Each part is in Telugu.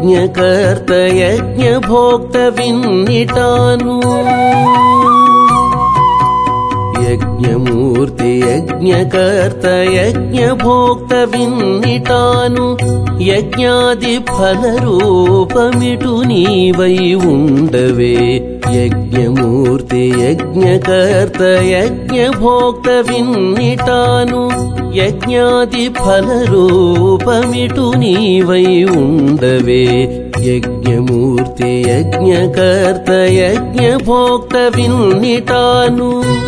యజ్ఞకర్త యజ్ఞభోక్త విన్నిటాను యజ్ఞమూర్తి యజ్ఞకర్త యజ్ఞభోక్త విన్నిటాను యజ్ఞాది ఫల రూపమిటు నీవై ఉండవే యజ్ఞమూర్తి యజ్ఞకర్త యజ్ఞభోక్త విన్నిటాను యజ్ఞాది ఫల రూపమిటు నీవై ఉండవే యజ్ఞమూర్తి యజ్ఞకర్త యజ్ఞభోక్త విన్నిటాను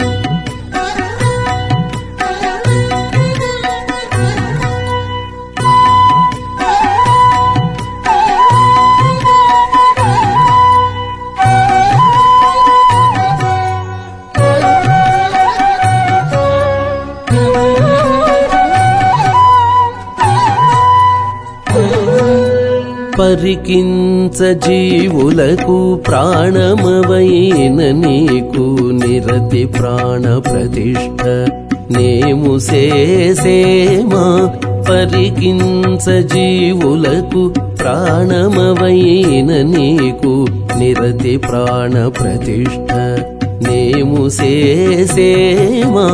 పరికించ జీవులకు ప్రాణమవైన నీకు నిరతి ప్రాణ ప్రతిష్ఠ నేము సేసేమా పరికించ జీవులకు ప్రాణమవైన నీకు నిరతి ప్రాణ ప్రతిష్ఠ నేము సేసేమా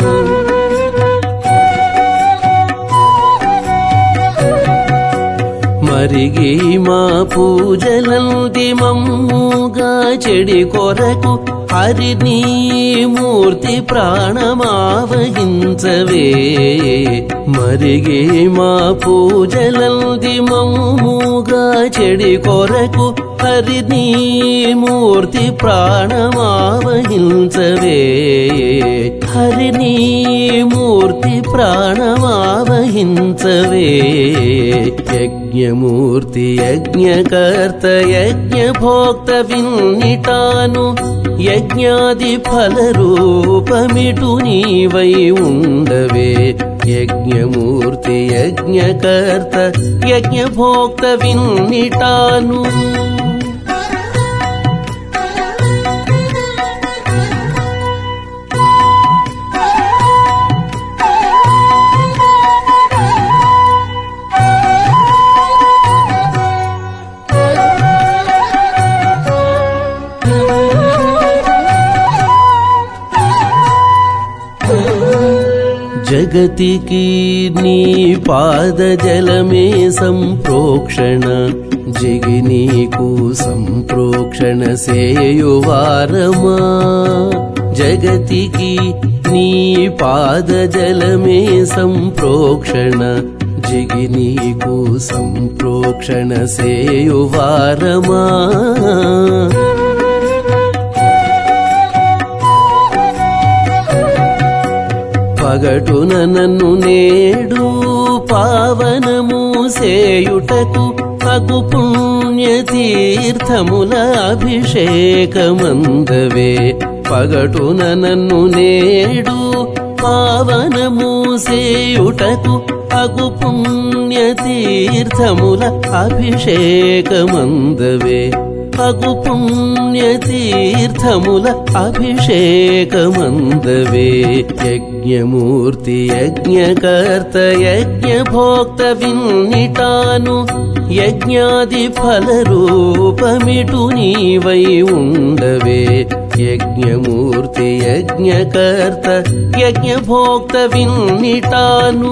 మరిగి మా పూజలంది మమ్ముగా చెడి కొరకు హరిని మూర్తి ప్రాణమావహించవే మరిగి మా పూజలంది మమ్ముగా చెడి కొరకు హరిని మూర్తి ప్రాణమావహించవే హరిని మూర్తి ప్రాణమావహించవే యజ్ఞమూర్తి యజ్ఞకర్త యజ్ఞభోక్త విన్నిటాను యజ్ఞాది ఫల రూపమిటు నీవై ఉండవే యజ్ఞమూర్తి యజ్ఞకర్త యజ్ఞభోక్త విన్నిటాను జగతికి నీ పాద జలమే సంప్రోక్షణ జగి నీకు సంప్రోక్షణ సేయువారమా జగతికి నీ పాద జలమే సంప్రోక్షణ జగి నీకు సంప్రోక్షణ సేయువారమా పగటున నన్ను నేడు పావనము సేయుటకు అగు పుణ్య తీర్థముల అభిషేకమందవే పగటున నన్ను నేడు పావనము సేయుటకు అగు పుణ్య తీర్థముల అభిషేకమందవే అగు పుణ్య తీర్థముల అభిషేకమందవే యజ్ఞమూర్తి యజ్ఞకర్త యజ్ఞభోక్త విన్నిటాను యజ్ఞాది ఫల రూపమిటు నీవై ఉండవే యజ్ఞమూర్తి యజ్ఞకర్త యజ్ఞభోక్త విన్నిటాను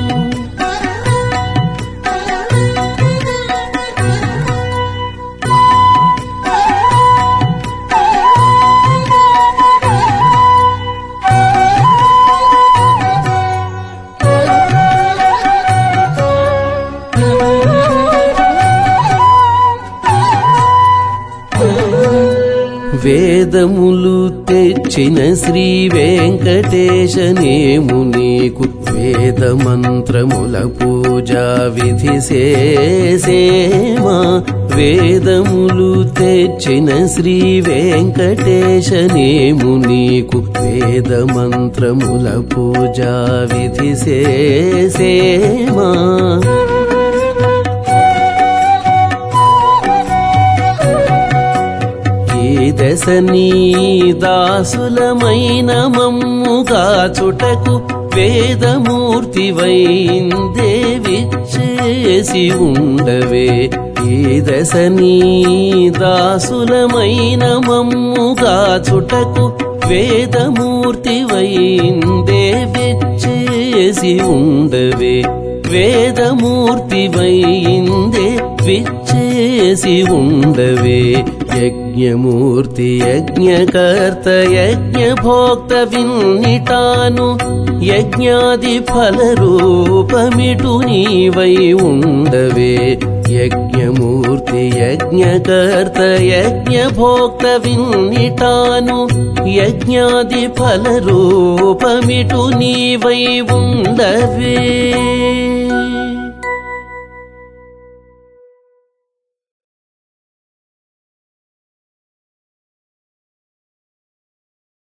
వేదములు తెచ్చిన శ్రీ వెంకటేశనేము నీకు వేద మంత్రముల పూజా విధి సేమా వేదములు తెచ్చిన శ్రీ వెంకటేశనేము నీకు వేద మంత్రముల పూజా విధి సేమా ఈ దశ నీ దాసులమైన మమ్ముగా చుటకు వేదమూర్తివైందే విచ్చేసి ఉండవే ఈ దశ నీ దాసులమైన మమ్ముగా చుటకు వేదమూర్తివైందే విచ్చేసి ఉండవే వేదమూర్తివైందే విచ్చేసి ఉండవే యజ్ఞమూర్తి యజ్ఞకర్త యజ్ఞభోక్త విన్నిటాను యజ్ఞాది ఫలరూపమిటు నీవై ఉండవే యజ్ఞమూర్తి యజ్ఞకర్త యజ్ఞభోక్త విన్నిటాను యజ్ఞాది ఫలరూపమిటు నీవై ఉండవే